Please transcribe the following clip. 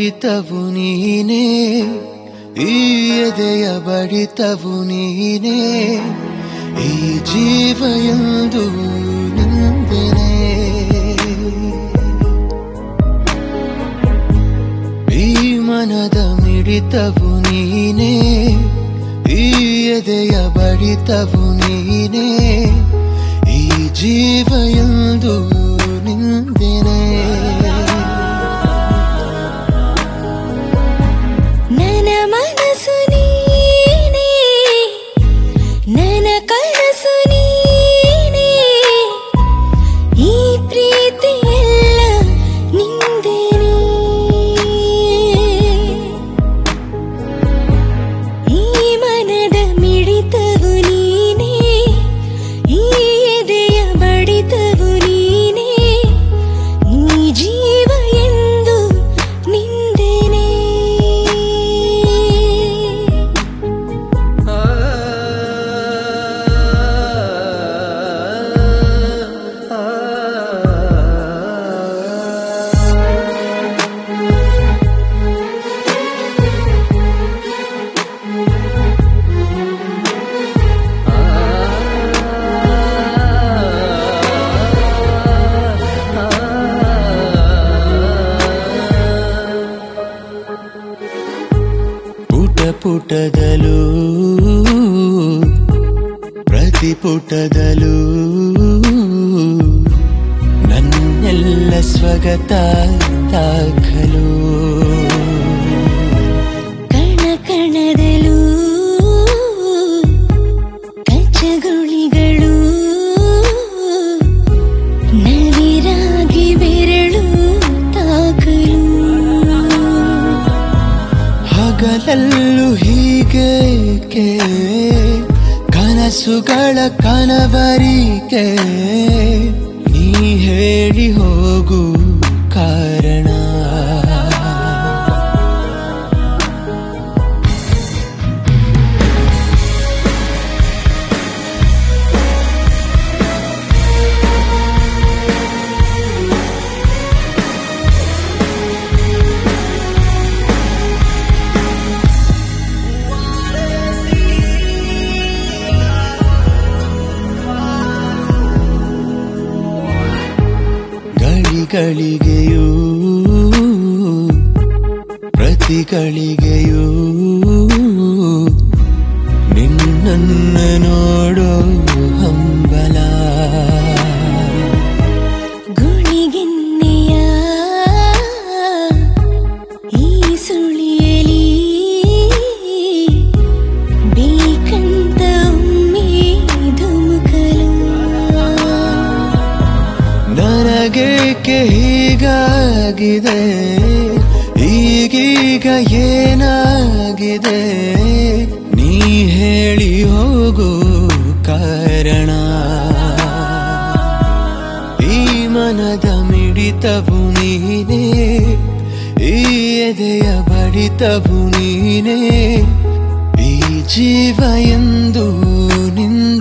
ಮಿಡಿತವು ನೀನೇ ಈ ಎದೆಯ ಬಡಿತವು ನೀನೇ ಈ ಜೀವ ಎಂದು ನಿಂದೆನೆ ಈ ಮನದ ಮಿಡಿತವು ನೀನೇ ಈ ಎದೆಯ ಬಡಿತವು ನೀನೇ ಈ ಜೀವ ಎಂದು ನಿಂದೆನೆ ನನ್ನ ಮನಸ್ಸು ನೀನೇ ನನ್ನ ಕನಸು ನೀನೇ ಈ ಪ್ರೀತಿಯೆಲ್ಲ ನಿಂದೇನೆ ಈ ಮನದ ಮಿಡಿತವು ನೀನೇ ಈ ಎದೆಯ ಬಡಿತವು ನೀನೇ ಈ ಜೀವ ಎಂದು ನಿಂದೇನೆ ಪುಟ ಪುಟದಲ್ಲೂ ಪ್ರತಿ ಪುಟದಲ್ಲೂ ನನ್ನೆಲ್ಲ ಸ್ವಗತ ದಾಖಲು ಕಣ ಕಣದಲ್ಲೂ ಕಚ್ಚಗುಳಿಗಳು ನವಿರಾಗಿ ಬೆರಳು ತಾಕಲು ಹಗಲಲ್ಲೂ ಹೀಗೇಕೆ ಕನಸುಗಳ ಕನವರಿಕೆ ನೀ ಹೇಳಿ ಹೋಗು ಕಾರಣ ಗಳಿಗೆಯೂ ಪ್ರತಿಗಳಿಗೆಯೂ ನಿನ್ನನ್ನು ನೋಡೋ ಹಂಬಲ ಗುಣಿಗೆನ್ನೆಯ ಈ ಸುಳಿಯಲಿ ಬೇಕಂತ ಒಮ್ಮೆ ಧುಮುಕಲು ನನಗೇಕೆ ಹೀಗಾಗಿದೆ ಈಗೀಗ ಏನಾಗಿದೆ ನೀ ಹೇಳಿ ಹೋಗು ಕಾರಣ ಈ ಮನದ ಮಿಡಿತವು ನೀನೇ ಈ ಎದೆಯ ಬಡಿತವು ನೀನೇ ಈ ಜೀವ ಎಂದು ನಿನ್ನ